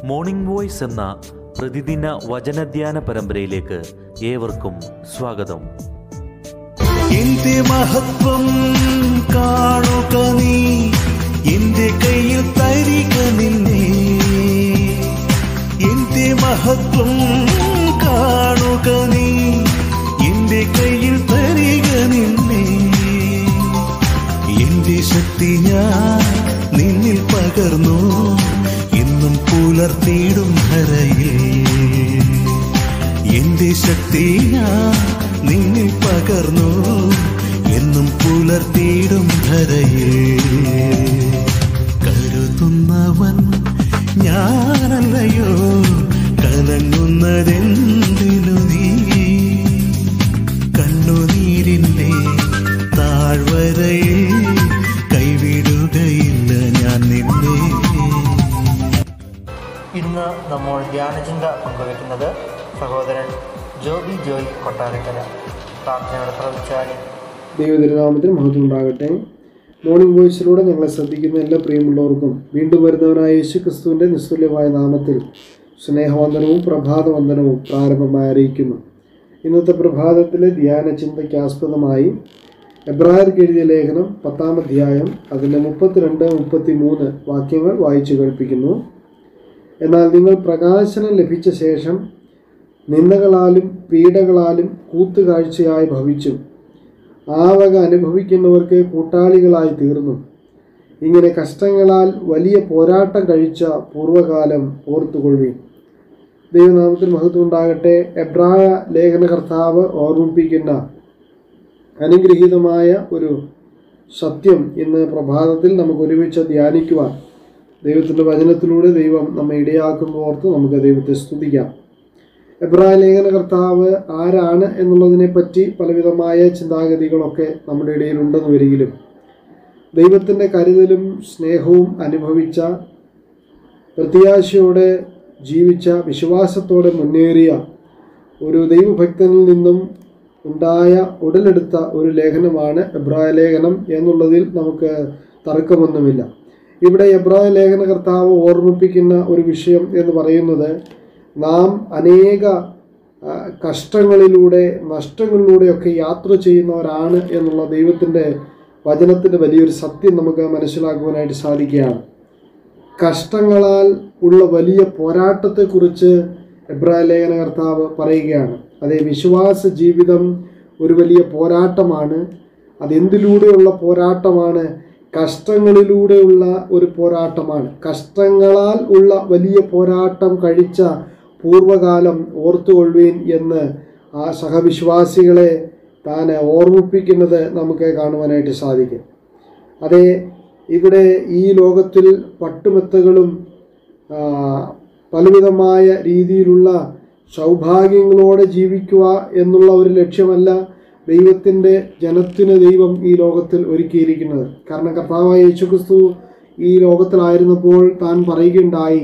morning voice എന്ന പ്രതിദിന വചനധ്യാന പരമ്പരയിലേക്ക് ഏവർക്കും സ്വാഗതം എന്റെ മഹത്വം കാണുക നീ എന്റെ കയ്യിൽ തരിക നിന്നെ എന്റെ മഹത്വം കാണുക നീ എന്റെ കയ്യിൽ തരിക നിന്നെ എന്റെ ശക്തി ഞാൻ നിന്നിൽ പകർന്നു എന്നും പുലർത്തിയിടും ധരയിൽ എന്റെ ശക്തി ഞാൻ നിന്നിൽ പകർന്നു എന്നും പുലർത്തിയിടും ധരയിൽ കരുതുന്നവൻ ഞാനല്ലയോ കലങ്ങുന്നതെന്തിനു നീ കണ്ണുനീരിന്റെ താഴ്വരയിൽ കൈവിടുകയില്ല ഞാൻ നിന്നെ ഇന്ന് നമ്മൾ ധ്യാനചിന്ത പങ്കുവയ്ക്കുന്നത് സഹോദരൻ ജോബി ജോയ് കൊട്ടാരക്കര പ്രാർത്ഥനയോടെ പ്രവചിച്ചാലും ദൈവതിരുനാമത്തിന് മഹത്വം ഉണ്ടാകട്ടെ മോർണിംഗ് വോയിസിലൂടെ ഞങ്ങളെ ശ്രദ്ധിക്കുന്ന എല്ലാ പ്രിയമുള്ളവർക്കും വീണ്ടും വരുന്നവനായ യേശു ക്രിസ്തുവിൻ്റെ നിസ്തുല്യമായ നാമത്തിൽ സ്നേഹവന്ദനവും പ്രഭാതവന്ദനവും പ്രാരംഭമായി അറിയിക്കുന്നു ഇന്നത്തെ പ്രഭാതത്തിലെ ധ്യാന ചിന്തയ്ക്ക് ആസ്പദമായി എബ്രായർക്ക് എഴുതിയ ലേഖനം പത്താം അധ്യായം അതിൻ്റെ മുപ്പത്തിരണ്ട് മുപ്പത്തി മൂന്ന് വാക്യങ്ങൾ വായിച്ചു കേൾപ്പിക്കുന്നു എന്നാൽ നിങ്ങൾ പ്രകാശനം ലഭിച്ച ശേഷം നിന്ദകളാലും പീഡകളാലും കൂത്തുകാഴ്ചയായി ഭവിച്ചും ആ വക അനുഭവിക്കുന്നവർക്ക് കൂട്ടാളികളായി തീർന്നു ഇങ്ങനെ കഷ്ടങ്ങളാൽ വലിയ പോരാട്ടം കഴിച്ച പൂർവ്വകാലം ഓർത്തുകൊള്ളുവീൻ ദൈവനാമത്തിൽ മഹത്വം ഉണ്ടാകട്ടെ എബ്രായ ലേഖനകർത്താവ് ഓർമ്മിപ്പിക്കുന്ന അനുഗ്രഹീതമായ ഒരു സത്യം ഇന്ന് പ്രഭാതത്തിൽ നമുക്ക് ഒരുമിച്ച് ധ്യാനിക്കുവാൻ ദൈവത്തിൻ്റെ വചനത്തിലൂടെ ദൈവം നമ്മെ ഇടയാക്കുന്ന ഓർത്ത് നമുക്ക് ദൈവത്തെ സ്തുതിക്കാം എബ്രായ ലേഖനകർത്താവ് ആരാണ് എന്നുള്ളതിനെപ്പറ്റി പലവിധമായ ചിന്താഗതികളൊക്കെ നമ്മുടെ ഇടയിൽ ഉണ്ടെന്ന് വരികിലും ദൈവത്തിൻ്റെ കരുതലും സ്നേഹവും അനുഭവിച്ച പ്രത്യാശയോടെ ജീവിച്ച വിശ്വാസത്തോടെ മുന്നേറിയ ഒരു ദൈവഭക്തനിൽ നിന്നും ഉണ്ടായ ഉടലെടുത്ത ഒരു ലേഖനമാണ് എബ്രായ ലേഖനം എന്നുള്ളതിൽ നമുക്ക് തർക്കമൊന്നുമില്ല ഇവിടെ എബ്രായ ലേഖനകർത്താവ് ഓർമ്മിപ്പിക്കുന്ന ഒരു വിഷയം എന്ന് പറയുന്നത് നാം അനേക ആ, കഷ്ടങ്ങളിലൂടെ നഷ്ടങ്ങളിലൂടെയൊക്കെ യാത്ര ചെയ്യുന്നവരാണ് എന്നുള്ള ദൈവത്തിൻ്റെ വചനത്തിൻ്റെ വലിയൊരു സത്യം നമുക്ക് മനസ്സിലാക്കുവാനായിട്ട് സാധിക്കുകയാണ് കഷ്ടങ്ങളാൽ ഉള്ള വലിയ പോരാട്ടത്തെക്കുറിച്ച് എബ്രായ ലേഖനകർത്താവ് പറയുകയാണ് അതേ വിശ്വാസ ജീവിതം ഒരു വലിയ പോരാട്ടമാണ് അതെന്തിലൂടെയുള്ള പോരാട്ടമാണ് കഷ്ടങ്ങളിലൂടെയുള്ള ഒരു പോരാട്ടമാണ് കഷ്ടങ്ങളാൽ ഉള്ള വലിയ പോരാട്ടം കഴിച്ച പൂർവകാലം ഓർത്തുകൊള്ളുവീൻ എന്ന് ആ സഹവിശ്വാസികളെ താൻ ഓർമ്മിപ്പിക്കുന്നത് നമുക്ക് കാണുവാനായിട്ട് സാധിക്കും അതെ ഇവിടെ ഈ ലോകത്തിൽ പട്ടുമെത്തകളും ആ, പലവിധമായ രീതിയിലുള്ള സൗഭാഗ്യങ്ങളോടെ ജീവിക്കുക എന്നുള്ള ഒരു ലക്ഷ്യമല്ല ദൈവത്തിൻ്റെ ജനത്തിന് ദൈവം ഈ ലോകത്തിൽ ഒരുക്കിയിരിക്കുന്നത് കാരണം കർത്താവായ യേശുക്രിസ്തു ഈ ലോകത്തിലായിരുന്നപ്പോൾ താൻ പറയുകയുണ്ടായി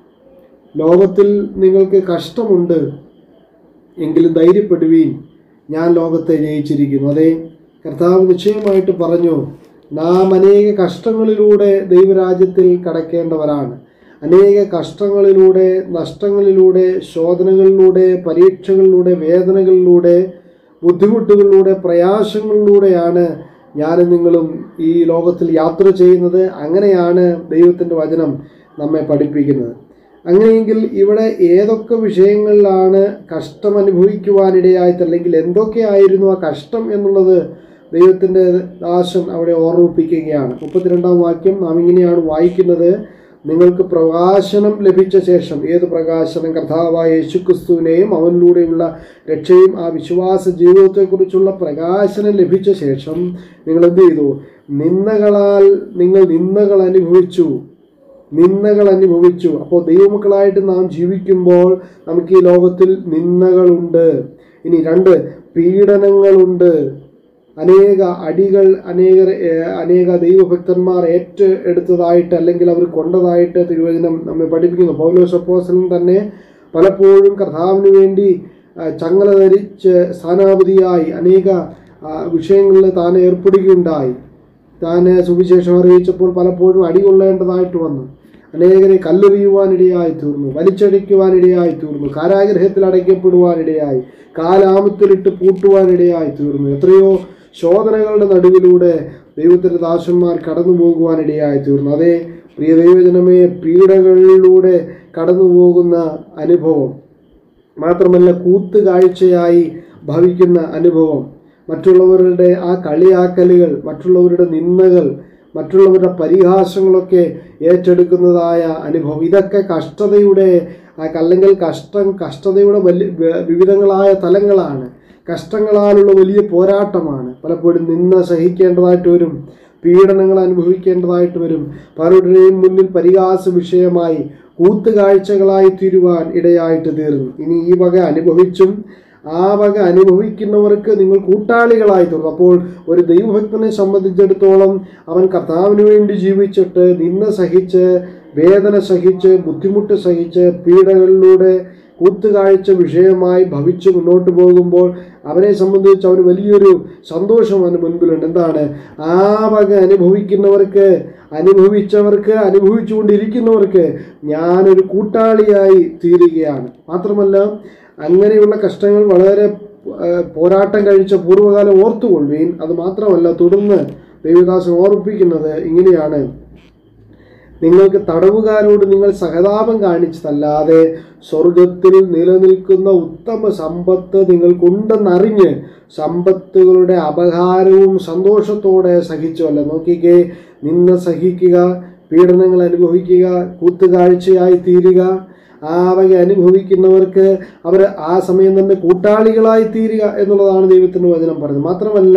ലോകത്തിൽ നിങ്ങൾക്ക് കഷ്ടമുണ്ട് എങ്കിലും ധൈര്യപ്പെടുവീൻ ഞാൻ ലോകത്തെ ജയിച്ചിരിക്കുന്നു അതെ കർത്താവ് നിശ്ചയമായിട്ട് പറഞ്ഞു നാം അനേക കഷ്ടങ്ങളിലൂടെ ദൈവരാജ്യത്തിൽ കടക്കേണ്ടവരാണ് അനേക കഷ്ടങ്ങളിലൂടെ നഷ്ടങ്ങളിലൂടെ ശോധനകളിലൂടെ പരീക്ഷകളിലൂടെ വേദനകളിലൂടെ ബുദ്ധിമുട്ടുകളിലൂടെ പ്രയാസങ്ങളിലൂടെയാണ് ഞാനും നിങ്ങളും ഈ ലോകത്തിൽ യാത്ര ചെയ്യുന്നത് അങ്ങനെയാണ് ദൈവത്തിൻ്റെ വചനം നമ്മെ പഠിപ്പിക്കുന്നത് അങ്ങനെയെങ്കിൽ ഇവിടെ ഏതൊക്കെ വിഷയങ്ങളിലാണ് കഷ്ടം അനുഭവിക്കുവാനിടയായിട്ട് അല്ലെങ്കിൽ എന്തൊക്കെയായിരുന്നു ആ കഷ്ടം എന്നുള്ളത് ദൈവത്തിൻ്റെ ദാസൻ അവിടെ ഓർമ്മിപ്പിക്കുകയാണ് മുപ്പത്തിരണ്ടാം വാക്യം നാം ഇങ്ങനെയാണ് വായിക്കുന്നത് നിങ്ങൾക്ക് പ്രകാശനം ലഭിച്ച ശേഷം ഏത് പ്രകാശനം കർത്താവായ യേശുക്രിസ്തുവിനെയും അവനിലൂടെയുള്ള രക്ഷയും ആ വിശ്വാസ ജീവിതത്തെക്കുറിച്ചുള്ള പ്രകാശനം ലഭിച്ച ശേഷം നിങ്ങൾ എന്ത് ചെയ്തു നിന്ദകളാൽ നിങ്ങൾ നിന്ദകൾ അനുഭവിച്ചു നിന്ദകൾ അനുഭവിച്ചു അപ്പോൾ ദൈവമക്കളായിട്ട് നാം ജീവിക്കുമ്പോൾ നമുക്ക് ഈ ലോകത്തിൽ നിന്ദകളുണ്ട് ഇനി രണ്ട് പീഡനങ്ങളുണ്ട് അനേക അടികൾ അനേക ഏഹ്, അനേക ദൈവഭക്തന്മാർ ഏറ്റ എടുത്തതായിട്ട് അല്ലെങ്കിൽ അവർ കൊണ്ടതായിട്ട് തിരുവചനം നമ്മെ പഠിപ്പിക്കുന്നു പൗലോസ് അപ്പോസ്തലൻ തന്നെ പലപ്പോഴും കർത്താവിന് വേണ്ടി ആ, ചങ്ങല ധരിച്ച് സ്ഥാനാപതിയായി അനേക ആ, വിഷയങ്ങളിൽ താൻ ഏർപ്പെടുകയുണ്ടായി താൻ സുവിശേഷം അറിയിച്ചപ്പോൾ പലപ്പോഴും അടികൊള്ളേണ്ടതായിട്ട് വന്നു അനേകരെ കല്ലെറിയുവാനിടയായി തീർന്നു വലിച്ചടിക്കുവാനിടയായി തീർന്നു കാരാഗ്രഹത്തിൽ അടയ്ക്കപ്പെടുവാനിടയായി കാലാമത്തിലിട്ട് പൂട്ടുവാനിടയായി തീർന്നു എത്രയോ ശോധനകളുടെ നടുവിലൂടെ ദൈവത്തിൻ്റെ ദാസന്മാർ കടന്നു പോകുവാനിടയായി തീർന്നു അതേ പ്രിയ ദൈവജനമേ പീഡകളിലൂടെ കടന്നു പോകുന്ന അനുഭവം മാത്രമല്ല കൂത്തുകാഴ്ചയായി ഭവിക്കുന്ന അനുഭവം മറ്റുള്ളവരുടെ ആ കളിയാക്കലുകൾ മറ്റുള്ളവരുടെ നിന്ദകൾ മറ്റുള്ളവരുടെ പരിഹാസങ്ങളൊക്കെ ഏറ്റെടുക്കുന്നതായ അനുഭവം ഇതൊക്കെ കഷ്ടതയുടെ ആ അല്ലെങ്കിൽ കഷ്ടം കഷ്ടതയുടെ വലിയ വ- വിവിധങ്ങളായ തലങ്ങളാണ് കഷ്ടങ്ങളാലുള്ള വലിയ പോരാട്ടമാണ് പലപ്പോഴും നിന്ന സഹിക്കേണ്ടതായിട്ട് വരും പീഡനങ്ങൾ അനുഭവിക്കേണ്ടതായിട്ട് വരും പലരുടെയും മുന്നിൽ പരിഹാസ വിഷയമായി കൂത്തുകാഴ്ചകളായി തീരുവാൻ ഇടയായിട്ട് തീർന്നു ഇനി ഈ വക അനുഭവിച്ചും ആ വക അനുഭവിക്കുന്നവർക്ക് നിങ്ങൾ കൂട്ടാളികളായി തീർന്നു അപ്പോൾ ഒരു ദൈവഭക്തനെ സംബന്ധിച്ചിടത്തോളം അവൻ കർത്താവിന് വേണ്ടി ജീവിച്ചിട്ട് നിന്ന സഹിച്ച് വേദന സഹിച്ച് ബുദ്ധിമുട്ട് സഹിച്ച് പീഡകളിലൂടെ കൂത്തുകാഴ്ച വിഷയമായി ഭവിച്ച് മുന്നോട്ട് പോകുമ്പോൾ അവനെ സംബന്ധിച്ച് അവന് വലിയൊരു സന്തോഷം അവന് മുൻപിലുണ്ട് എന്താണ് ആ വക അനുഭവിക്കുന്നവർക്ക് അനുഭവിച്ചവർക്ക് അനുഭവിച്ചുകൊണ്ടിരിക്കുന്നവർക്ക് ഞാനൊരു കൂട്ടാളിയായി തീരുകയാണ് മാത്രമല്ല അങ്ങനെയുള്ള കഷ്ടങ്ങൾ വളരെ ആ, പോരാട്ടം കഴിച്ച പൂർവ്വകാലം ഓർത്തുകൊള്ളുവീൻ അത് മാത്രമല്ല തുടർന്ന് ദേവദാസൻ ഓർപ്പിക്കുന്നത് ഇങ്ങനെയാണ് നിങ്ങൾക്ക് തടവുകാരോട് നിങ്ങൾ സഹതാപം കാണിച്ചതല്ലാതെ സ്വർഗത്തിൽ നിലനിൽക്കുന്ന ഉത്തമ സമ്പത്ത് നിങ്ങൾക്കുണ്ടെന്നറിഞ്ഞ് സമ്പത്തുകളുടെ അപഹാരവും സന്തോഷത്തോടെ സഹിച്ചുവല്ല നോക്കിക്കേ നിന്ന് സഹിക്കുക പീഡനങ്ങൾ അനുഭവിക്കുക കൂത്തുകാഴ്ചയായി തീരുക ആ വക അനുഭവിക്കുന്നവർക്ക് അവർ ആ സമയം തന്നെ കൂട്ടാളികളായി തീരുക എന്നുള്ളതാണ് ദൈവത്തിൻ്റെ വചനം പറയുന്നത് മാത്രമല്ല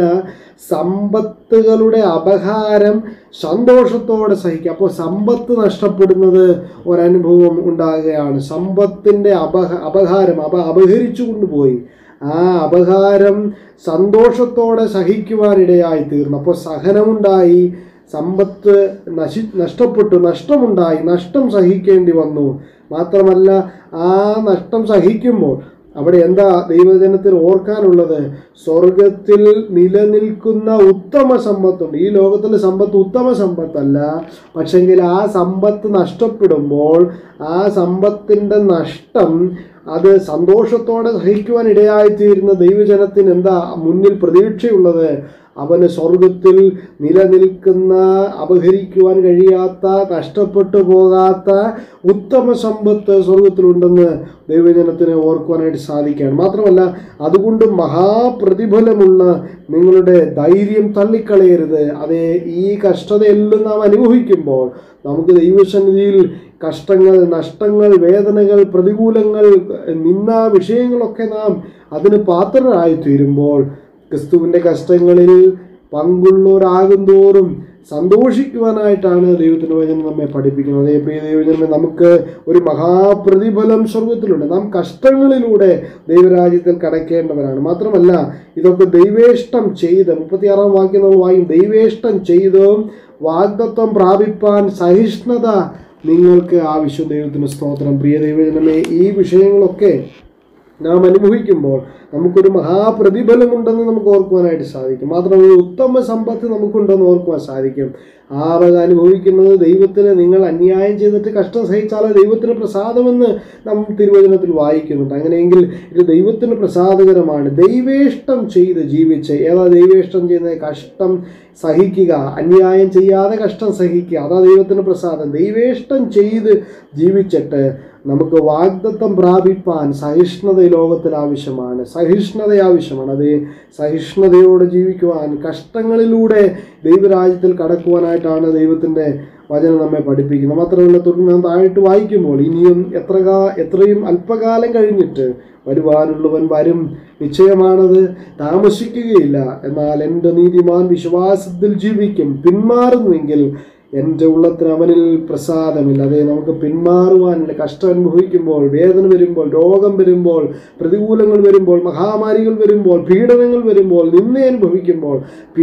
സമ്പത്തുകളുടെ അപഹാരം സന്തോഷത്തോടെ സഹിക്കുക അപ്പോൾ സമ്പത്ത് നഷ്ടപ്പെടുന്നത് ഒരനുഭവം ഉണ്ടാകുകയാണ് സമ്പത്തിൻ്റെ അപഹ അപഹാരം അപ അപഹരിച്ചു കൊണ്ടുപോയി ആ അപഹാരം സന്തോഷത്തോടെ സഹിക്കുവാനിടയായി തീർന്നു അപ്പോൾ സഹനമുണ്ടായി സമ്പത്ത് നശി നഷ്ടപ്പെട്ടു നഷ്ടമുണ്ടായി നഷ്ടം സഹിക്കേണ്ടി വന്നു മാത്രമല്ല ആ നഷ്ടം സഹിക്കുമ്പോൾ അവിടെ എന്താ ദൈവജനത്തിന് ഓർക്കാനുള്ളത് സ്വർഗത്തിൽ നിലനിൽക്കുന്ന ഉത്തമ സമ്പത്തുണ്ട് ഈ ലോകത്തിലെ സമ്പത്ത് ഉത്തമ സമ്പത്തല്ല പക്ഷെങ്കിൽ ആ സമ്പത്ത് നഷ്ടപ്പെടുമ്പോൾ ആ സമ്പത്തിൻ്റെ നഷ്ടം അത് സന്തോഷത്തോടെ സഹിക്കുവാൻ ഇടയായിത്തീരുന്ന ദൈവജനത്തിന് എന്താ മുന്നിൽ പ്രതീക്ഷയുള്ളത് അവന് സ്വർഗത്തിൽ നിലനിൽക്കുന്ന അപഹരിക്കുവാൻ കഴിയാത്ത നഷ്ടപ്പെട്ടു പോകാത്ത ഉത്തമ സമ്പത്ത് സ്വർഗത്തിലുണ്ടെന്ന് ദൈവജനത്തിന് ഓർക്കുവാനായിട്ട് സാധിക്കുകയാണ് മാത്രമല്ല അതുകൊണ്ട് മഹാപ്രതിഫലമുള്ള നിങ്ങളുടെ ധൈര്യം തള്ളിക്കളയരുത് അതേ ഈ കഷ്ടതയെല്ലാം നാം അനുഭവിക്കുമ്പോൾ നമുക്ക് ദൈവസന്നിധിയിൽ കഷ്ടങ്ങൾ നഷ്ടങ്ങൾ വേദനകൾ പ്രതികൂലങ്ങൾ നിന്ന വിഷയങ്ങളൊക്കെ നാം അതിന് പാത്രരായി തീരുമ്പോൾ ക്രിസ്തുവിൻ്റെ കഷ്ടങ്ങളിൽ പങ്കുള്ളവരാകും തോറും സന്തോഷിക്കുവാനായിട്ടാണ് ദൈവത്തിൻ്റെ വചനം നമ്മെ പഠിപ്പിക്കുന്നത് അതേ പ്രിയ ദൈവജനമേ നമുക്ക് ഒരു മഹാപ്രതിഫലം സ്വർഗത്തിലുണ്ട് നാം കഷ്ടങ്ങളിലൂടെ ദൈവരാജ്യത്തിൽ കടക്കേണ്ടവരാണ് മാത്രമല്ല ഇതൊക്കെ ദൈവേഷ്ടം ചെയ്ത് മുപ്പത്തിയാറാം വാക്യം നമ്മൾ വായും ദൈവേഷ്ടം ചെയ്ത് വാഗ്ദത്വം പ്രാപിപ്പാൻ സഹിഷ്ണുത നിങ്ങൾക്ക് ആവശ്യം ദൈവത്തിന് സ്തോത്രം പ്രിയ ദൈവജനമേ ഈ വിഷയങ്ങളൊക്കെ നാം അനുഭവിക്കുമ്പോൾ നമുക്കൊരു മഹാപ്രതിഫലമുണ്ടെന്ന് നമുക്ക് ഓർക്കുവാനായിട്ട് സാധിക്കും മാത്രമല്ല ഉത്തമ സമ്പത്ത് നമുക്കുണ്ടെന്ന് ഓർക്കുവാൻ സാധിക്കും ആ വക അനുഭവിക്കുന്നത് ദൈവത്തിന് നിങ്ങൾ അന്യായം ചെയ്തിട്ട് കഷ്ടം സഹിച്ചാൽ ദൈവത്തിന് പ്രസാദമെന്ന് നാം തിരുവചനത്തിൽ വായിക്കുന്നുണ്ട് അങ്ങനെയെങ്കിൽ ഇത് ദൈവത്തിന് പ്രസാദകരമാണ് ദൈവേഷ്ടം ചെയ്ത് ജീവിച്ച് ഏതാ ദൈവേഷ്ടം ചെയ്യുന്നത് കഷ്ടം സഹിക്കുക അന്യായം ചെയ്യാതെ കഷ്ടം സഹിക്കുക അതാ ദൈവത്തിന് പ്രസാദം ദൈവേഷ്ടം ചെയ്ത് ജീവിച്ചിട്ട് നമുക്ക് വാഗ്ദത്തം പ്രാപിപ്പാൻ സഹിഷ്ണുത ഈ ലോകത്തിൽ ആവശ്യമാണ് സഹിഷ്ണുത ആവശ്യമാണ് അത് സഹിഷ്ണുതയോടെ ജീവിക്കുവാൻ കഷ്ടങ്ങളിലൂടെ ദൈവരാജ്യത്തിൽ കടക്കുവാനായിട്ടാണ് ദൈവത്തിൻ്റെ വചനം നമ്മെ പഠിപ്പിക്കുന്നത് മാത്രമല്ല തുടർന്ന് നാം താഴോട്ട് വായിക്കുമ്പോൾ ഇനിയും എത്ര കാ എത്രയും അല്പകാലം കഴിഞ്ഞിട്ട് വരുവാനുള്ളവൻ വരും നിശ്ചയമാണത് താമസിക്കുകയില്ല എന്നാൽ എൻ്റെ നീതിമാൻ വിശ്വാസത്തിൽ ജീവിക്കും പിന്മാറുന്നുവെങ്കിൽ എൻ്റെ ഉള്ളത്തിന് അവനിൽ പ്രസാദമില്ല അതെ നമുക്ക് പിന്മാറുവാനുള്ള കഷ്ടം അനുഭവിക്കുമ്പോൾ വേദന വരുമ്പോൾ രോഗം വരുമ്പോൾ പ്രതികൂലങ്ങൾ വരുമ്പോൾ മഹാമാരികൾ വരുമ്പോൾ പീഡനങ്ങൾ വരുമ്പോൾ നിന്ന അനുഭവിക്കുമ്പോൾ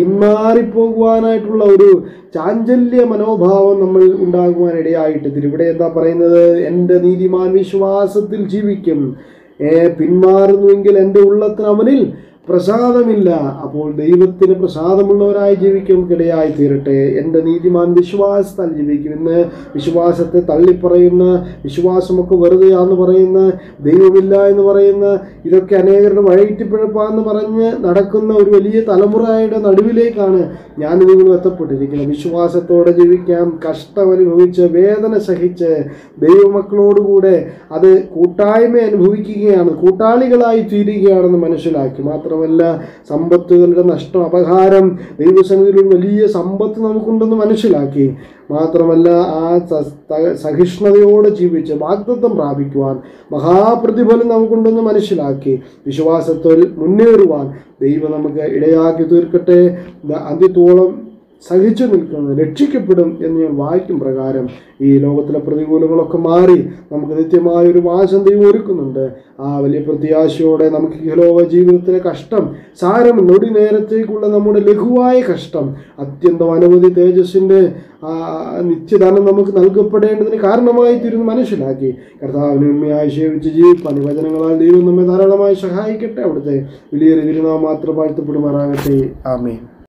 പിന്മാറിപ്പോകുവാനായിട്ടുള്ള ഒരു ചാഞ്ചല്യ മനോഭാവം നമ്മൾ ഉണ്ടാകുവാനിടയായിട്ട് ഇതിൽ ഇവിടെ എന്താ പറയുന്നത് എൻ്റെ നീതിമാൻ വിശ്വാസത്തിൽ ജീവിക്കും ഏ പിന്മാറുന്നുവെങ്കിൽ എൻ്റെ ഉള്ളത്തിന് അവനിൽ പ്രസാദമില്ല അപ്പോൾ ദൈവത്തിന് പ്രസാദമുള്ളവരായി ജീവിക്കാൻ നമുക്കിടയായി തീരട്ടെ എൻ്റെ നീതിമാൻ വിശ്വാസത്താൽ ജീവിക്കും ഇന്ന് വിശ്വാസത്തെ തള്ളിപ്പറയുന്ന വിശ്വാസമൊക്കെ വെറുതെയാന്ന് പറയുന്ന ദൈവമില്ല എന്ന് പറയുന്ന ഇതൊക്കെ അനേകരുടെ വഴിറ്റിപ്പിഴപ്പാന്ന് പറഞ്ഞ് നടക്കുന്ന ഒരു വലിയ തലമുറയുടെ നടുവിലേക്കാണ് ഞാൻ നിങ്ങൾ എത്തപ്പെട്ടിരിക്കുന്നത് വിശ്വാസത്തോടെ ജീവിക്കാം കഷ്ടം അനുഭവിച്ച് വേദന സഹിച്ച് ദൈവമക്കളോടുകൂടെ അത് കൂട്ടായ്മ അനുഭവിക്കുകയാണ് കൂട്ടാളികളായി തീരുകയാണെന്ന് മനസ്സിലാക്കി മാത്രമല്ല സമ്പത്തുകളുടെ നഷ്ടം അപകാരം ദൈവസന്നിധിയിൽ ഒരു വലിയ സമ്പത്ത് നമുക്കുണ്ടെന്ന് മനസ്സിലാക്കി മാത്രമല്ല ആ സ- ത- സഹിഷ്ണുതയോടെ ജീവിച്ച് വാഗ്ദത്വം പ്രാപിക്കുവാൻ മഹാപ്രതിഫലം നമുക്കുണ്ടെന്ന് മനസ്സിലാക്കി വിശ്വാസത്തിൽ മുന്നേറുവാൻ ദൈവം നമുക്ക് ഇടയാക്കി തീർക്കട്ടെ ദ- അന്ത്യത്തോളം സഹിച്ചു നിൽക്കുന്നത് രക്ഷിക്കപ്പെടും എന്ന് ഞാൻ വായിക്കും പ്രകാരം ഈ ലോകത്തിലെ പ്രതികൂലങ്ങളൊക്കെ മാറി നമുക്ക് നിത്യമായ ഒരു വാസം ദൈവം ഒരുക്കുന്നുണ്ട് ആ വലിയ പ്രത്യാശയോടെ നമുക്ക് ഈ ലോക ജീവിതത്തിലെ കഷ്ടം സാരം നൊടി നേരത്തേക്കുള്ള നമ്മുടെ ലഘുവായ കഷ്ടം അത്യന്തം അനവധി തേജസ്സിൻ്റെ ആ നിത്യദാനം നമുക്ക് നൽകപ്പെടേണ്ടതിന് കാരണമായി തീരുന്നു മനസ്സിലാക്കി കർത്താവിനെ ഉണ്മയായി സേവിച്ച് ജീവിപ്പാൻ ഈ വചനങ്ങളാൽ ദൈവം നമ്മെ ധാരാളമായി സഹായിക്കട്ടെ അവിടുത്തെ വലിയൊരു തിരുനാം മാത്രം വാഴ്ത്തപ്പെടുമാറാകട്ടെ ആമേൻ